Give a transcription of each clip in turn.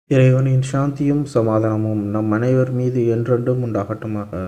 இறைவனின் சாந்தியும் சமாதானமும் நம் அனைவர் மீது என்றென்றும் உண்டாகட்டுமாக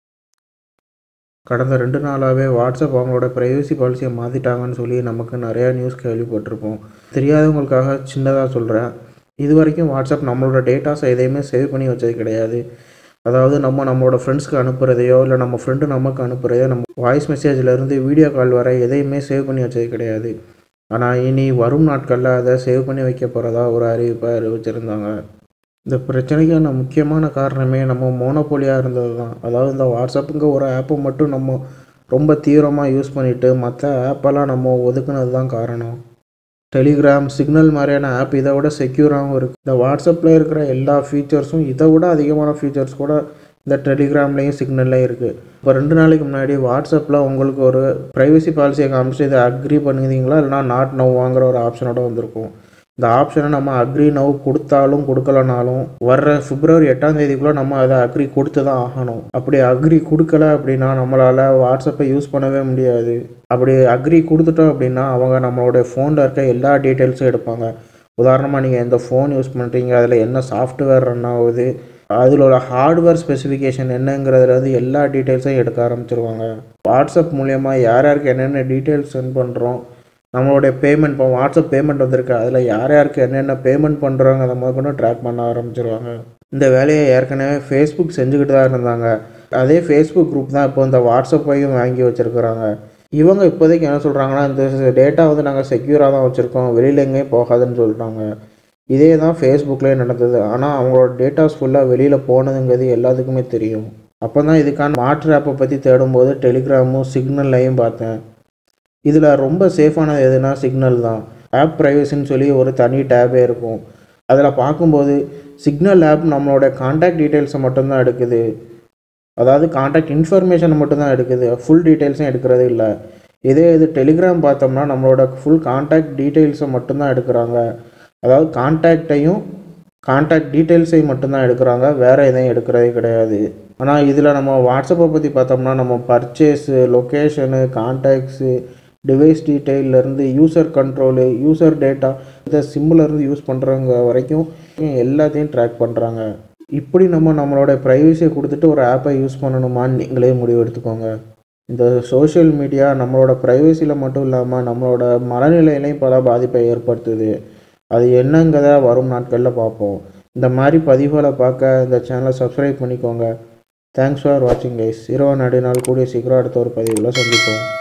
கடந்த ரெண்டு நாளாகவே வாட்ஸ்அப் அவங்களோட ப்ரைவசி பாலிசியை மாற்றிட்டாங்கன்னு சொல்லி நமக்கு நிறையா நியூஸ் கேள்விப்பட்டிருப்போம் தெரியாதவங்களுக்காக சின்னதாக சொல்கிறேன் இது வரைக்கும் வாட்ஸ்அப் நம்மளோட டேட்டாஸ் எதையுமே சேவ் பண்ணி வச்சது கிடையாது அதாவது நம்ம நம்மளோட ஃப்ரெண்ட்ஸ்க்கு அனுப்புகிறதையோ இல்லை நம்ம ஃப்ரெண்டு நமக்கு அனுப்புகிறதையோ நம்ம வாய்ஸ் மெசேஜ்லேருந்து வீடியோ கால் வர எதையுமே சேவ் பண்ணி வச்சது கிடையாது ஆனால் இனி வரும் நாட்களில் அதை சேவ் பண்ணி வைக்க போகிறதா ஒரு அறிவிப்பை அறிவிச்சிருந்தாங்க இந்த பிரச்சனைக்கான முக்கியமான காரணமே நம்ம மோனோபோலியாக இருந்தது தான் அதாவது இந்த வாட்ஸ்அப்புங்க ஒரு ஆப்பை மட்டும் நம்ம ரொம்ப தீவிரமாக யூஸ் பண்ணிவிட்டு மற்ற ஆப்பெல்லாம் நம்ம ஒதுக்குனது தான் காரணம் டெலிகிராம் சிக்னல் மாதிரியான ஆப் இதை விட செக்யூராகவும் இருக்குது இந்த வாட்ஸ்அப்பில் இருக்கிற எல்லா ஃபீச்சர்ஸும் இதை விட அதிகமான ஃபீச்சர்ஸ் கூட இந்த டெலிகிராம்லேயும் சிக்னல்லையும் இருக்குது இப்போ ரெண்டு நாளைக்கு முன்னாடி வாட்ஸ்அப்பில் உங்களுக்கு ஒரு ப்ரைவசி பாலிசியை காமிச்சு இதை அக்ரி பண்ணுவீங்களா இல்லைனா நாட் நோவாங்கிற ஒரு ஆப்ஷனோட வந்திருக்கும் இந்த ஆப்ஷனை நம்ம அக்ரி நவ் கொடுத்தாலும் கொடுக்கலனாலும் வர்ற பிப்ரவரி எட்டாம் தேதிக்குள்ளே நம்ம அதை அக்ரி கொடுத்து தான் ஆகணும் அப்படி அக்ரி கொடுக்கல அப்படின்னா நம்மளால் வாட்ஸ்அப்பை யூஸ் பண்ணவே முடியாது அப்படி அக்ரி கொடுத்துட்டோம் அப்படின்னா அவங்க நம்மளோட ஃபோனில் இருக்க எல்லா டீட்டெயில்ஸும் எடுப்பாங்க உதாரணமாக நீங்கள் எந்த ஃபோன் யூஸ் பண்ணுறீங்க அதில் என்ன சாஃப்ட்வேர் ரன் ஆகுது அதில் உள்ள ஹார்ட்வேர் ஸ்பெசிஃபிகேஷன் என்னங்கிறதுலேருந்து எல்லா டீட்டெயில்ஸையும் எடுக்க ஆரம்பிச்சிருவாங்க வாட்ஸ்அப் மூலயமா யார் யாருக்கு என்னென்ன டீட்டெயில்ஸ் சென்ட் பண்ணுறோம் நம்மளுடைய பேமெண்ட் இப்போ வாட்ஸ்அப் பேமெண்ட் வந்திருக்கு அதில் யார் யாருக்கு என்னென்ன பேமெண்ட் பண்ணுறாங்க அதை முதற்கொண்டு ட்ராக் பண்ண ஆரம்பிச்சிருவாங்க இந்த வேலையை ஏற்கனவே ஃபேஸ்புக் செஞ்சுக்கிட்டு தான் இருந்தாங்க அதே ஃபேஸ்புக் குரூப் தான் இப்போ இந்த வாட்ஸ்அப்பையும் வாங்கி வச்சுருக்குறாங்க இவங்க இப்போதைக்கு என்ன சொல்கிறாங்கன்னா இந்த டேட்டா வந்து நாங்கள் செக்யூராக தான் வச்சுருக்கோம் வெளியில் எங்கேயும் போகாதுன்னு சொல்கிறாங்க இதே தான் ஃபேஸ்புக்லேயே நடந்தது ஆனால் அவங்களோட டேட்டாஸ் ஃபுல்லாக வெளியில் போனதுங்கிறது எல்லாத்துக்குமே தெரியும் அப்போ தான் இதுக்கான மாற்று ஆப்பை பற்றி தேடும்போது டெலிகிராமும் சிக்னல்லையும் பார்த்தேன் இதில் ரொம்ப சேஃபானது எதுனா சிக்னல் தான் ஆப் ப்ரைவசின்னு சொல்லி ஒரு தனி டேபே இருக்கும் அதில் பார்க்கும்போது சிக்னல் ஆப் நம்மளோட காண்டாக்ட் டீட்டெயில்ஸை மட்டும்தான் எடுக்குது அதாவது காண்டாக்ட் இன்ஃபர்மேஷனை மட்டும்தான் எடுக்குது ஃபுல் டீட்டெயில்ஸும் எடுக்கிறது இல்லை இதே இது டெலிகிராம் பார்த்தோம்னா நம்மளோட ஃபுல் காண்டாக்ட் டீட்டெயில்ஸை மட்டும்தான் எடுக்கிறாங்க அதாவது காண்டாக்டையும் காண்டாக்ட் டீட்டெயில்ஸையும் மட்டும்தான் எடுக்கிறாங்க வேறு எதையும் எடுக்கிறதே கிடையாது ஆனால் இதில் நம்ம வாட்ஸ்அப்பை பற்றி பார்த்தோம்னா நம்ம பர்ச்சேஸு லொக்கேஷனு கான்டாக்ட்ஸு டிவைஸ் டீட்டெயிலேருந்து யூசர் கண்ட்ரோலு யூசர் டேட்டா இந்த சிம்மிலேருந்து யூஸ் பண்ணுறவங்க வரைக்கும் எல்லாத்தையும் ட்ராக் பண்ணுறாங்க இப்படி நம்ம நம்மளோட ப்ரைவசியை கொடுத்துட்டு ஒரு ஆப்பை யூஸ் பண்ணணுமான்னு நீங்களே முடிவு எடுத்துக்கோங்க இந்த சோஷியல் மீடியா நம்மளோட ப்ரைவசியில் மட்டும் இல்லாமல் நம்மளோட மனநிலையிலையும் பல பாதிப்பை ஏற்படுத்துது அது என்னங்கிறத வரும் நாட்களில் பார்ப்போம் இந்த மாதிரி பதிவுகளை பார்க்க இந்த சேனலை சப்ஸ்கிரைப் பண்ணிக்கோங்க தேங்க்ஸ் ஃபார் வாட்சிங் கைஸ் இரவு நடுநாள் கூடிய சீக்கிரம் அடுத்த ஒரு பதிவில் சந்திப்போம்